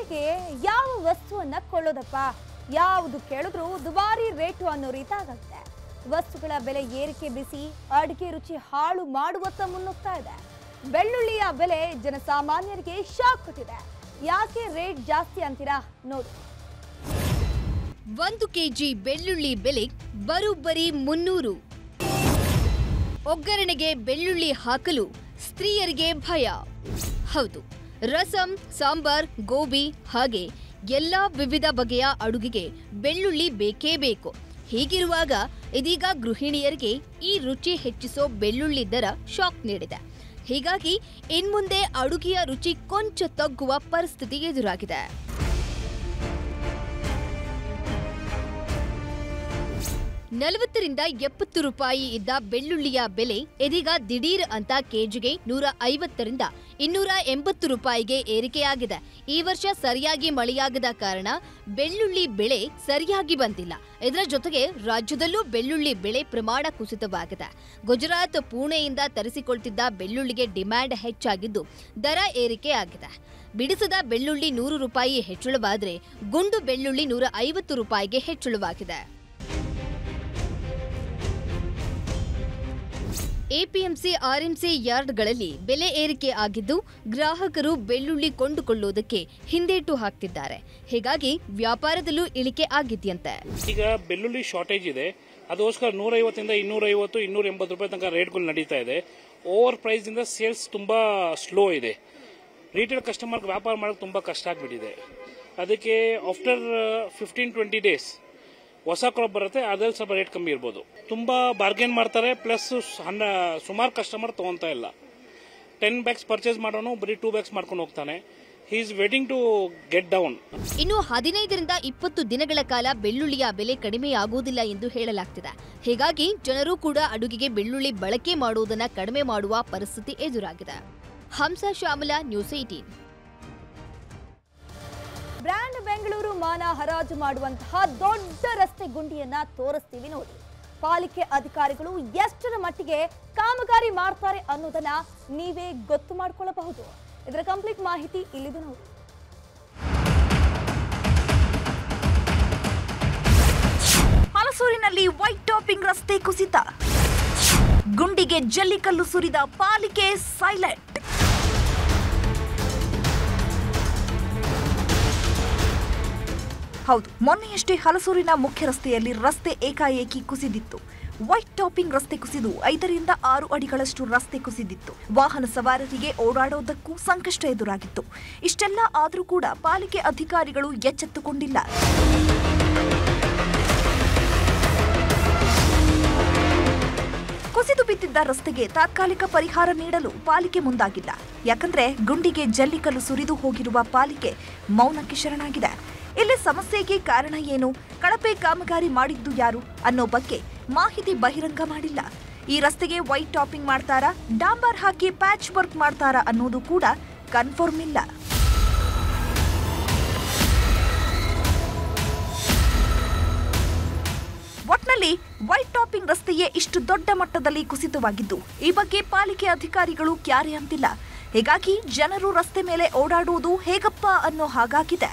ಕೊನೆಗೆ ಯಾವ ವಸ್ತುವನ್ನ ಕೊಳ್ಳೋದಪ್ಪ ಯಾವುದು ಕೇಳಿದ್ರು ದುಬಾರಿ ರೇಟು ಅನ್ನೋ ರೀತಿ ಆಗತ್ತೆ ವಸ್ತುಗಳ ಬೆಲೆ ಏರಿಕೆ ಬಿಸಿ ಅಡಿಗೆ ರುಚಿ ಹಾಳು ಮಾಡುವತ್ತ ಮುನ್ನುಗ್ತಾ ಇದೆ ಬೆಳ್ಳುಳ್ಳಿಯ ಬೆಲೆ ಜನಸಾಮಾನ್ಯರಿಗೆ ಶಾಕ್ ಕೊಟ್ಟಿದೆ ಯಾಕೆ ರೇಟ್ ಜಾಸ್ತಿ ಅಂತೀರಾ ನೋಡಿ ಒಂದು ಕೆಜಿ ಬೆಳ್ಳುಳ್ಳಿ ಬೆಲೆ ಬರೋಬ್ಬರಿ ಮುನ್ನೂರು ಒಗ್ಗರಣೆಗೆ ಬೆಳ್ಳುಳ್ಳಿ ಹಾಕಲು ಸ್ತ್ರೀಯರಿಗೆ ಭಯ ಹೌದು ರಸಂ ಸಾಂಬಾರ್ ಗೋಬಿ ಹಾಗೆ ಎಲ್ಲಾ ವಿವಿಧ ಬಗೆಯ ಅಡುಗೆಗೆ ಬೆಳ್ಳುಳ್ಳಿ ಬೇಕೇ ಬೇಕು ಹೀಗಿರುವಾಗ ಇದೀಗ ಗೃಹಿಣಿಯರಿಗೆ ಈ ರುಚಿ ಹೆಚ್ಚಿಸೋ ಬೆಳ್ಳುಳ್ಳಿ ದರ ಶಾಕ್ ನೀಡಿದೆ ಹೀಗಾಗಿ ಇನ್ಮುಂದೆ ಅಡುಗೆಯ ರುಚಿ ಕೊಂಚ ತಗ್ಗುವ ಪರಿಸ್ಥಿತಿ ಎದುರಾಗಿದೆ ನಲವತ್ತರಿಂದ ಎಪ್ಪತ್ತು ರೂಪಾಯಿ ಇದ್ದ ಬೆಳ್ಳುಳ್ಳಿಯ ಬೆಲೆ ಇದೀಗ ದಿಢೀರ್ ಅಂತ ಕೆಜಿಗೆ ನೂರ ಐವತ್ತರಿಂದ ಇನ್ನೂರ ಎಂಬತ್ತು ರೂಪಾಯಿಗೆ ಏರಿಕೆಯಾಗಿದೆ ಈ ವರ್ಷ ಸರಿಯಾಗಿ ಮಳೆಯಾಗದ ಕಾರಣ ಬೆಳ್ಳುಳ್ಳಿ ಬೆಳೆ ಸರಿಯಾಗಿ ಬಂದಿಲ್ಲ ಇದರ ಜೊತೆಗೆ ರಾಜ್ಯದಲ್ಲೂ ಬೆಳ್ಳುಳ್ಳಿ ಬೆಳೆ ಪ್ರಮಾಣ ಕುಸಿತವಾಗಿದೆ ಗುಜರಾತ್ ಪುಣೆಯಿಂದ ತರಿಸಿಕೊಳ್ತಿದ್ದ ಬೆಳ್ಳುಳ್ಳಿಗೆ ಡಿಮ್ಯಾಂಡ್ ಹೆಚ್ಚಾಗಿದ್ದು ದರ ಏರಿಕೆಯಾಗಿದೆ ಬಿಡಿಸದ ಬೆಳ್ಳುಳ್ಳಿ ನೂರು ರೂಪಾಯಿ ಹೆಚ್ಚಳವಾದರೆ ಗುಂಡು ಬೆಳ್ಳುಳ್ಳಿ ನೂರ ಐವತ್ತು ರೂಪಾಯಿಗೆ ಹೆಚ್ಚಳವಾಗಿದೆ ಎಪಿಎಂಸಿ ಆರ್ಎಂಸಿ ಯಾರ್ಡ್ಗಳಲ್ಲಿ ಬೆಲೆ ಏರಿಕೆ ಆಗಿದ್ದು ಗ್ರಾಹಕರು ಬೆಳ್ಳುಳ್ಳಿ ಕೊಂಡುಕೊಳ್ಳುವುದಕ್ಕೆ ಹಿಂದೇಟು ಹಾಕ್ತಿದ್ದಾರೆ ಹೀಗಾಗಿ ವ್ಯಾಪಾರದಲ್ಲೂ ಇಳಿಕೆ ಆಗಿದೆಯಂತೆ ಈಗ ಬೆಳ್ಳುಳ್ಳಿ ಶಾರ್ಟೇಜ್ ಇದೆ ಅದಕ್ಕೋಸ್ಕರ ನೂರೈವತ್ತರಿಂದ ಇನ್ನೂರೈವತ್ತು ಇನ್ನೂರ ಎಂಬತ್ತು ರೂಪಾಯಿ ತನಕ ರೇಟ್ಗಳು ನಡೀತಾ ಇದೆ ಓವರ್ ಪ್ರೈಸಿಂದ ಸೇಲ್ಸ್ ತುಂಬ ಸ್ಲೋ ಇದೆ ರಿಟೇಲ್ ಕಸ್ಟಮರ್ಗೆ ವ್ಯಾಪಾರ ಮಾಡೋಕೆ ತುಂಬ ಕಷ್ಟ ಆಗಿಬಿಟ್ಟಿದೆ ಅದಕ್ಕೆ ಆಫ್ಟರ್ ಫಿಫ್ಟೀನ್ ಟ್ವೆಂಟಿ ಡೇಸ್ ಹೊಸ ಕ್ರಾಪ್ ಬರುತ್ತೆ ಅದ್ರಲ್ಲಿ ಸ್ವಲ್ಪ ರೇಟ್ ಕಮ್ಮಿ ಇರ್ಬೋದು ತುಂಬ ಬಾರ್ಗೇನ್ ಮಾಡ್ತಾರೆ ಪ್ಲಸ್ ಹನ್ನ ಸುಮಾರು ಕಸ್ಟಮರ್ ತೊಗೊತಾ ಇಲ್ಲ ಟೆನ್ ಬ್ಯಾಗ್ಸ್ ಪರ್ಚೇಸ್ ಮಾಡೋನು ಬರೀ ಟೂ ಬ್ಯಾಗ್ಸ್ ಮಾಡ್ಕೊಂಡು ಹೋಗ್ತಾನೆ he is waiting to get down ಇನ್ನು ಹದಿನೈದರಿಂದ ಇಪ್ಪತ್ತು ದಿನಗಳ ಕಾಲ ಬೆಳ್ಳುಳ್ಳಿಯ ಬೆಲೆ ಕಡಿಮೆಯಾಗುವುದಿಲ್ಲ ಎಂದು ಹೇಳಲಾಗ್ತಿದೆ ಹೀಗಾಗಿ ಜನರು ಕೂಡ ಅಡುಗೆಗೆ ಬೆಳ್ಳುಳ್ಳಿ ಬಳಕೆ ಮಾಡುವುದನ್ನ ಕಡಿಮೆ ಮಾಡುವ ಪರಿಸ್ಥಿತಿ ಎದುರಾಗಿದೆ Hamsa Shyamala news eighteen brand Bengaluru ಮಾನ ಹರಾಜು ಮಾಡುವಂತಹ ದೊಡ್ಡ ರಸ್ತೆ ಗುಂಡಿಯನ್ನ ತೋರಿಸ್ತೀವಿ ನೋಡಿ ಪಾಲಿಕೆ ಅಧಿಕಾರಿಗಳು ಎಷ್ಟರ ಮಟ್ಟಿಗೆ ಕಾಮಗಾರಿ ಮಾಡ್ತಾರೆ ಅನ್ನೋದನ್ನ ನೀವೇ ಗೊತ್ತು ಮಾಡ್ಕೊಳ್ಳಬಹುದು ಇದರ ಕಂಪ್ಲೀಟ್ ಮಾಹಿತಿ ಇಲ್ಲಿದೆ ನೋಡಿ ಹಲಸೂರಿನಲ್ಲಿ ವೈಟ್ ಟಾಪಿಂಗ್ ರಸ್ತೆ ಕುಸಿತ ಗುಂಡಿಗೆ ಜಲ್ಲಿಕಲ್ಲು ಸುರಿದ ಪಾಲಿಕೆ ಸೈಲೆಂಟ್ ಹೌದು ಮೊನ್ನೆಯಷ್ಟೇ ಹಲಸೂರಿನ ಮುಖ್ಯ ರಸ್ತೆಯಲ್ಲಿ ರಸ್ತೆ ಏಕಾಏಕಿ ಕುಸಿದಿತ್ತು ವೈಟ್ ಟಾಪಿಂಗ್ ರಸ್ತೆ ಕುಸಿದು ಐದರಿಂದ ಆರು ಅಡಿಗಳಷ್ಟು ರಸ್ತೆ ಕುಸಿದಿತ್ತು ವಾಹನ ಸವಾರರಿಗೆ ಓಡಾಡೋದಕ್ಕೂ ಸಂಕಷ್ಟ ಎದುರಾಗಿತ್ತು ಇಷ್ಟೆಲ್ಲ ಆದರೂ ಕೂಡ ಪಾಲಿಕೆ ಅಧಿಕಾರಿಗಳು ಎಚ್ಚೆತ್ತುಕೊಂಡಿಲ್ಲ ಕುಸಿದು ಬಿದ್ದಿದ್ದ ರಸ್ತೆಗೆ ತಾತ್ಕಾಲಿಕ ಪರಿಹಾರ ನೀಡಲು ಪಾಲಿಕೆ ಮುಂದಾಗಿಲ್ಲ ಯಾಕಂದ್ರೆ ಗುಂಡಿಗೆ ಜಲ್ಲಿಕಲ್ಲು ಸುರಿದು ಹೋಗಿರುವ ಪಾಲಿಕೆ ಮೌನಕ್ಕೆ ಶರಣಾಗಿದೆ ಇಲ್ಲಿ ಸಮಸ್ಯೆಗೆ ಕಾರಣ ಏನು ಕಳಪೆ ಕಾಮಗಾರಿ ಮಾಡಿದ್ದು ಯಾರು ಅನ್ನೋ ಬಗ್ಗೆ ಮಾಹಿತಿ ಬಹಿರಂಗ ಮಾಡಿಲ್ಲ ಈ ರಸ್ತೆಗೆ ವೈಟ್ ಟಾಪಿಂಗ್ ಮಾಡ್ತಾರಾ ಡಾಂಬರ್ ಹಾಕಿ ಪ್ಯಾಚ್ ವರ್ಕ್ ಮಾಡ್ತಾರಾ ಅನ್ನೋದು ಕೂಡ ಕನ್ಫರ್ಮ್ ಇಲ್ಲ ಒಟ್ನಲ್ಲಿ ವೈಟ್ ಟಾಪಿಂಗ್ ರಸ್ತೆಯೇ ಇಷ್ಟು ದೊಡ್ಡ ಮಟ್ಟದಲ್ಲಿ ಕುಸಿತವಾಗಿದ್ದು ಈ ಬಗ್ಗೆ ಪಾಲಿಕೆ ಅಧಿಕಾರಿಗಳು ಕ್ಯಾರೆ ಅಂತಿಲ್ಲ ಹೀಗಾಗಿ ಜನರು ರಸ್ತೆ ಮೇಲೆ ಓಡಾಡುವುದು ಹೇಗಪ್ಪ ಅನ್ನೋ ಹಾಗಾಗಿದೆ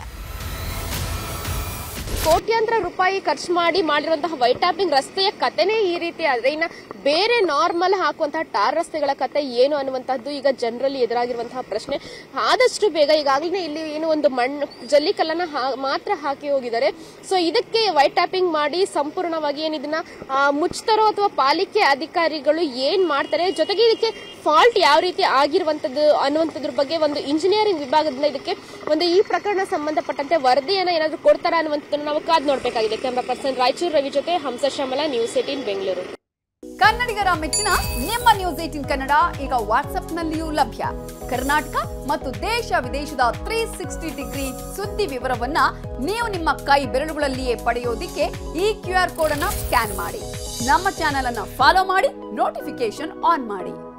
ಕೋಟ್ಯಾಂತರ ರೂಪಾಯಿ ಖರ್ಚು ಮಾಡಿ ಮಾಡಿರುವಂತಹ ವೈಟ್ ಟ್ಯಾಪಿಂಗ್ ರಸ್ತೆಯ ಕತೆನೇ ಈ ರೀತಿ ಆದ್ರೆ ಇನ್ನ ಬೇರೆ ನಾರ್ಮಲ್ ಹಾಕುವಂತಹ ಟಾರ್ ರಸ್ತೆಗಳ ಕತೆ ಏನು ಅನ್ನುವಂಥದ್ದು ಈಗ ಜನರಲ್ಲಿ ಎದುರಾಗಿರುವಂತಹ ಪ್ರಶ್ನೆ ಆದಷ್ಟು ಬೇಗ ಈಗಾಗಲೇ ಇಲ್ಲಿ ಏನು ಒಂದು ಮಣ್ಣು ಜಲ್ಲಿಕಲ್ಲನ್ನ ಹಾ- ಮಾತ್ರ ಹಾಕಿ ಹೋಗಿದ್ದಾರೆ ಸೊ ಇದಕ್ಕೆ ವೈಟ್ ಟ್ಯಾಪಿಂಗ್ ಮಾಡಿ ಸಂಪೂರ್ಣವಾಗಿ ಏನ್ ಇದನ್ನ ಆ, ಮುಚ್ತಾರೋ ಅಥವಾ ಪಾಲಿಕೆ ಅಧಿಕಾರಿಗಳು ಏನ್ ಮಾಡ್ತಾರೆ ಜೊತೆಗೆ ಇದಕ್ಕೆ ಫಾಲ್ಟ್ ಯಾವ ರೀತಿ ಆಗಿರುವಂತದ್ದು ಅನ್ನುವಂಥದ್ರ ಬಗ್ಗೆ ಒಂದು ಇಂಜಿನಿಯರಿಂಗ್ ವಿಭಾಗದಿಂದ ಇದಕ್ಕೆ ಒಂದು ಈ ಪ್ರಕರಣ ಸಂಬಂಧಪಟ್ಟಂತೆ ವರದಿಯನ್ನ ಏನಾದ್ರು ಕೊಡ್ತಾರಾ ಅನ್ನುವಂಥದ್ದನ್ನು ನಾವು ಕಾದ್ ನೋಡ್ಬೇಕಾಗಿದೆ ಕ್ಯಾಮ್ರಾ ಪರ್ಸನ್ ರಾಯಚೂರು ರವಿ ಜೊತೆ ಹಂಸ ಶ್ಯಾಮಲ ನ್ಯೂಸ್ ಏಟೀನ್ ಬೆಂಗಳೂರು ಕನ್ನಡಿಗರ ಮೆಚ್ಚಿನ ನಿಮ್ಮ ನ್ಯೂಸ್ ಏಟಿನ್ ಕನ್ನಡ ಈಗ ವಾಟ್ಸ್ಆಪ್ನಲ್ಲಿಯೂ ಲಭ್ಯ ಕರ್ನಾಟಕ ಮತ್ತು ದೇಶ ವಿದೇಶದ ತ್ರೀ ಸಿಕ್ಸ್ಟಿ ಡಿಗ್ರಿ ಸುದ್ದಿ ವಿವರವನ್ನ ನೀವು ನಿಮ್ಮ ಕೈ ಬೆರಳುಗಳಲ್ಲಿಯೇ ಪಡೆಯೋದಿಕ್ಕೆ ಈ ಕ್ಯೂ ಆರ್ ಕೋಡ್ ಅನ್ನ ಸ್ಕ್ಯಾನ್ ಮಾಡಿ ನಮ್ಮ ಚಾನೆಲ್ ಅನ್ನ ಫಾಲೋ ಮಾಡಿ ನೋಟಿಫಿಕೇಶನ್ ಆನ್ ಮಾಡಿ